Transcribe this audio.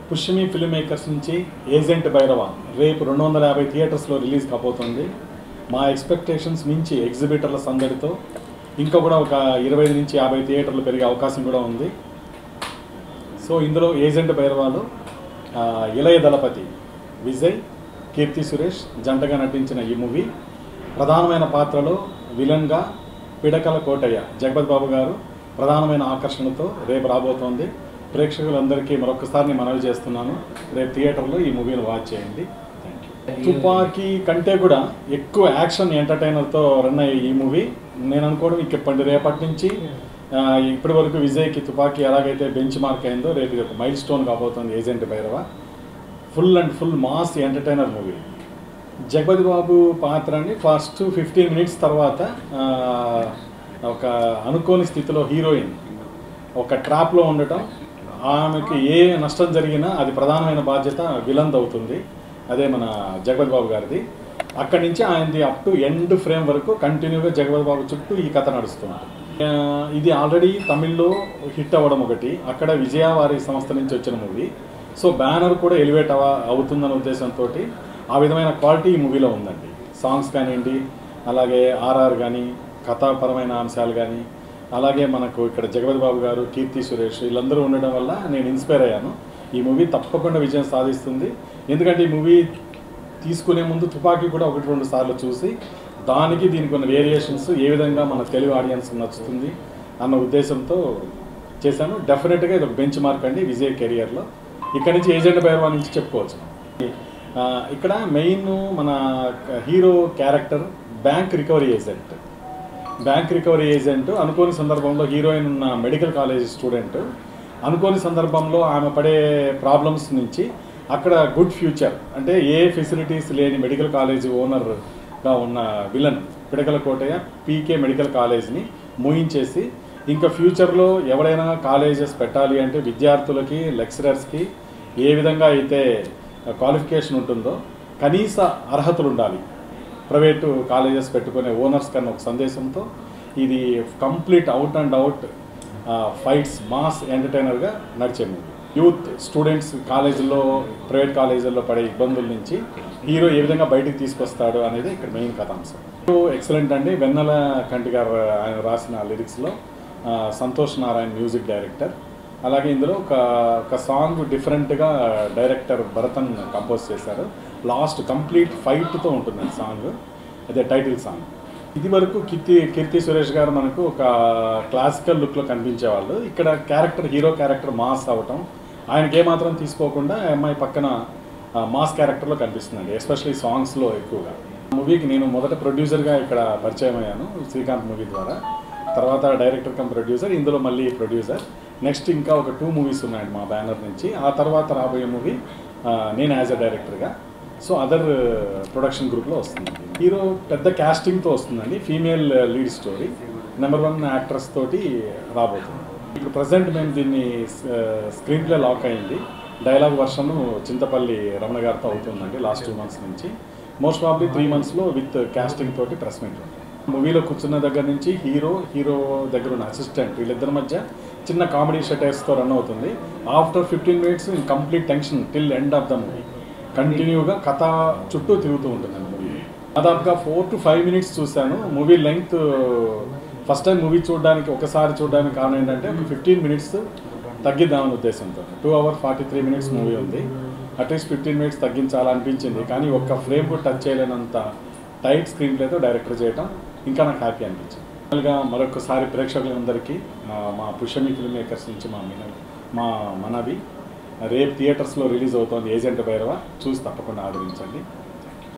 Pushyami film makers నుంచి agent Bhairava రేపు రెండు వందల యాభై థియేటర్స్లో రిలీజ్ కాబోతుంది మా ఎక్స్పెక్టేషన్స్ మించి ఎగ్జిబిటర్ల సందడితో ఇంకా కూడా ఒక ఇరవై నుంచి యాభై థియేటర్లు పెరిగే అవకాశం కూడా ఉంది సో ఇందులో ఏజెంట్ భైరవాలు ఆ, ఇళయ దళపతి విజయ్ కీర్తి సురేష్ జంటగా నటించిన ఈ మూవీ ప్రధానమైన పాత్రలో విలన్గా పిడకల కోటయ్య జగపతి బాబు గారు ప్రధానమైన ఆకర్షణతో రేపు రాబోతోంది ప్రేక్షకులందరికీ మరొకసారి నేను మనవి చేస్తున్నాను రేపు థియేటర్లో ఈ మూవీని వాచ్ చేయండి థ్యాంక్ యూ తుపాకీ కంటే కూడా ఎక్కువ యాక్షన్ ఎంటర్టైనర్తో రన్ అయ్యే ఈ మూవీ నేను అనుకోవడం ఇక ఇప్పటి రేపటి నుంచి ఆ, ఇప్పటి వరకు విజయ్కి తుపాకీ ఎలాగైతే బెంచ్ మార్క్ అయిందో రేపు ఇది ఒక మైల్ స్టోన్ కాబోతుంది agent Bhairava full and full mass entertainer movie Jagapathi Babu పాత్రని ఫస్ట్ ఫిఫ్టీన్ మినిట్స్ తర్వాత ఆ, ఒక అనుకోని స్థితిలో హీరోయిన్ ఒక ట్రాప్లో ఉండటం ఆమెకి ఏ నష్టం జరిగినా అది ప్రధానమైన బాధ్యత విలంద్ అవుతుంది అదే మన జగపతి బాబు గారిది అక్కడి నుంచి ఆయనది అప్ టు ఎండ్ ఫ్రేమ్ వరకు కంటిన్యూగా జగపతి బాబు చుట్టూ ఈ కథ నడుస్తుంది ఆ, ఇది ఆల్రెడీ తమిళ్లో హిట్ అవ్వడం ఒకటి అక్కడ విజయ వారి సంస్థ నుంచి వచ్చిన మూవీ సో బ్యానర్ కూడా ఎలివేట్ అవ అవుతుందన్న ఉద్దేశంతో ఆ విధమైన క్వాలిటీ ఈ మూవీలో ఉందండి సాంగ్స్ కానివ్వండి అలాగే ఆర్ఆర్ కానీ కథాపరమైన అంశాలు కానీ అలాగే మనకు ఇక్కడ జగపతి బాబు గారు కీర్తి సురేష్ వీళ్ళందరూ ఉండడం వల్ల నేను ఇన్స్పైర్ అయ్యాను ఈ మూవీ తప్పకుండా విజయం సాధిస్తుంది ఎందుకంటే ఈ మూవీ తీసుకునే ముందు తుపాకీ కూడా ఒకటి రెండు సార్లు చూసి దానికి దీనికి ఉన్న వేరియేషన్స్ ఏ విధంగా మన తెలుగు ఆడియన్స్ నచ్చుతుంది అన్న ఉద్దేశంతో చేశాను డెఫినెట్గా ఇది ఒక బెంచ్ మార్క్ అండి విజయ్ కెరియర్లో ఇక్కడ నుంచి ఏజెంట్ భైరవా నుంచి చెప్పుకోవచ్చు ఆ, ఇక్కడ మెయిన్ మన hero character bank recovery agent bank recovery agent అనుకోని సందర్భంలో హీరోయిన్ ఉన్న మెడికల్ కాలేజ్ స్టూడెంట్ అనుకోని సందర్భంలో ఆమె పడే ప్రాబ్లమ్స్ నుంచి అక్కడ గుడ్ ఫ్యూచర్ అంటే ఏ ఫెసిలిటీస్ లేని మెడికల్ కాలేజ్ ఓనర్గా ఉన్న villain Pidakala Kotayya PK medical కాలేజ్ని మూయించేసి ఇంకా ఫ్యూచర్లో ఎవరైనా కాలేజెస్ పెట్టాలి అంటే విద్యార్థులకి లెక్చరర్స్కి ఏ విధంగా అయితే క్వాలిఫికేషన్ ఉంటుందో కనీస అర్హతలు ఉండాలి ప్రైవేటు కాలేజెస్ పెట్టుకునే ఓనర్స్ కన్నా ఒక సందేశంతో ఇది complete out and out fights mass ఎంటర్టైనర్గా నడిచే మూవీ యూత్ స్టూడెంట్స్ కాలేజీల్లో ప్రైవేట్ కాలేజీల్లో పడే ఇబ్బందుల నుంచి హీరో ఏ విధంగా బయటికి తీసుకొస్తాడు అనేది ఇక్కడ మెయిన్ కథాంశం హీరో ఎక్సలెంట్ అండి వెన్నెల కంటి గారు ఆయన రాసిన లిరిక్స్లో ఆ, సంతోష్ నారాయణ మ్యూజిక్ డైరెక్టర్ అలాగే ఇందులో ఒక ఒక సాంగ్ డిఫరెంట్గా డైరెక్టర్ భరతన్ కంపోజ్ చేశారు లాస్ట్ కంప్లీట్ ఫైట్తో ఉంటుంది ఆ సాంగ్ అదే టైటిల్ సాంగ్ ఇది వరకు కీర్తి కీర్తి సురేష్ గారు మనకు ఒక క్లాసికల్ లుక్లో కనిపించేవాళ్ళు ఇక్కడ క్యారెక్టర్ హీరో క్యారెక్టర్ మాస్ అవ్వటం ఆయనకి ఏమాత్రం తీసుకోకుండా ఆ అమ్మాయి పక్కన ఆ, మాస్ క్యారెక్టర్లో కనిపిస్తుందండి ఎస్పెషల్లీ సాంగ్స్లో ఎక్కువగా మూవీకి నేను మొదట ప్రొడ్యూసర్గా ఇక్కడ పరిచయం అయ్యాను శ్రీకాంత్ మూవీ ద్వారా తర్వాత డైరెక్టర్ కమ్ ప్రొడ్యూసర్ ఇందులో మళ్ళీ ప్రొడ్యూసర్ నెక్స్ట్ ఇంకా ఒక టూ మూవీస్ ఉన్నాయండి మా బ్యానర్ నుంచి ఆ తర్వాత రాబోయే మూవీ నేను యాజ్ అ డైరెక్టర్గా సో అదర్ ప్రొడక్షన్ గ్రూప్లో వస్తుంది హీరో పెద్ద క్యాస్టింగ్తో వస్తుందండి female lead story number one actress తోటి రాబోతుంది ఇప్పుడు ప్రజెంట్ మేము దీన్ని స్క్రీన్ ప్లే లాక్ అయింది డైలాగ్ వర్షన్ చింతపల్లి రమణ గారితో అవుతుందండి లాస్ట్ టూ మంత్స్ నుంచి మోస్ట్ ప్రాబ్లీ త్రీ మంత్స్లో విత్ క్యాస్టింగ్ తోటి ప్రెస్ మీట్ ఉంటుంది మూవీలో కూర్చున్న దగ్గర నుంచి హీరో హీరో దగ్గర ఉన్న అసిస్టెంట్ వీళ్ళిద్దరి మధ్య చిన్న కామెడీ షటర్స్తో రన్ అవుతుంది after fifteen minutes in complete tension till end of the movie కంటిన్యూగా కథ చుట్టూ తిరుగుతూ ఉంటుంది మూవీ దాదాపుగా ఫోర్ టు ఫైవ్ మినిట్స్ చూశాను movie length first time movie చూడడానికి ఒకసారి చూడడానికి కారణం ఏంటంటే ఒక ఫిఫ్టీన్ మినిట్స్ తగ్గిద్దామనే ఉద్దేశంతో two hour forty three minutes movie ఉంది అట్లీస్ట్ ఫిఫ్టీన్ మినిట్స్ తగ్గించాలనిపించింది కానీ ఒక్క ఫ్రేమ్ కూడా టచ్ చేయలేనంత టైట్ స్క్రీన్ ప్లేతో డైరెక్టర్ చేయటం ఇంకా నాకు హ్యాపీ అనిపించింది ఫైనల్గా మరొకసారి ప్రేక్షకులందరికీ ఆ, మా పుష్యమి ఫిల్మ్ మేకర్స్ నుంచి మా మిన మా మనవి రేపు థియేటర్స్లో రిలీజ్ అవుతోంది ఏజెంట్ భైరవ చూసి తప్పకుండా ఆదరించండి